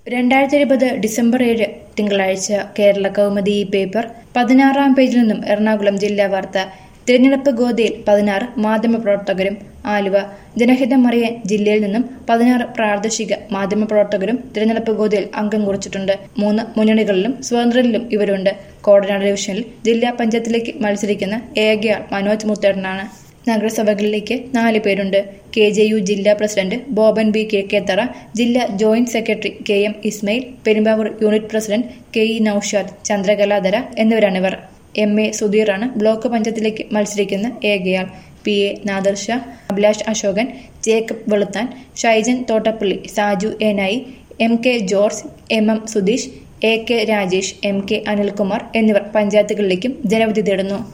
രണ്ടായിരത്തി ഇരുപത് ഡിസംബർ ഏഴ് തിങ്കളാഴ്ച കേരള കൗമുദി ഈ പേപ്പർ പതിനാറാം പേജിൽ നിന്നും എറണാകുളം ജില്ലാ വാർത്ത തിരഞ്ഞെടുപ്പ് ഗോതയിൽ പതിനാറ് മാധ്യമപ്രവർത്തകരും ആലുവ ജനഹിതം അറിയാൻ ജില്ലയിൽ നിന്നും പതിനാറ് പ്രാദേശിക മാധ്യമപ്രവർത്തകരും തിരഞ്ഞെടുപ്പ് ഗോതയിൽ അംഗം കുറിച്ചിട്ടുണ്ട് മൂന്ന് മുന്നണികളിലും സ്വതന്ത്രരിലും ഇവരുണ്ട് കോടനാട് ഡിവിഷനിൽ ജില്ലാ പഞ്ചായത്തിലേക്ക് മത്സരിക്കുന്ന ഏകയാൾ മനോജ് മുത്തേടനാണ് നഗരസഭകളിലേക്ക് നാല് പേരുണ്ട് കെ ജെ യു ജില്ലാ president Boban B K Kethara ജില്ലാ joint secretary K M Ismail Perumbavoor unit president K E Naushad Chandrakaladhara എന്നിവരാണിവർ എം എ സുധീറാണ് ബ്ലോക്ക് പഞ്ചായത്തിലേക്ക് മത്സരിക്കുന്ന ഏകയാൾ P A Nadar Sha Abhilash Ashokan Jacob Veluthan Shaijan Thottappally Saju എനായി M K George M M Sudheesh A K Rajesh M K Anilkumar എന്നിവർ പഞ്ചായത്തുകളിലേക്കും ജനവിധി തേടുന്നു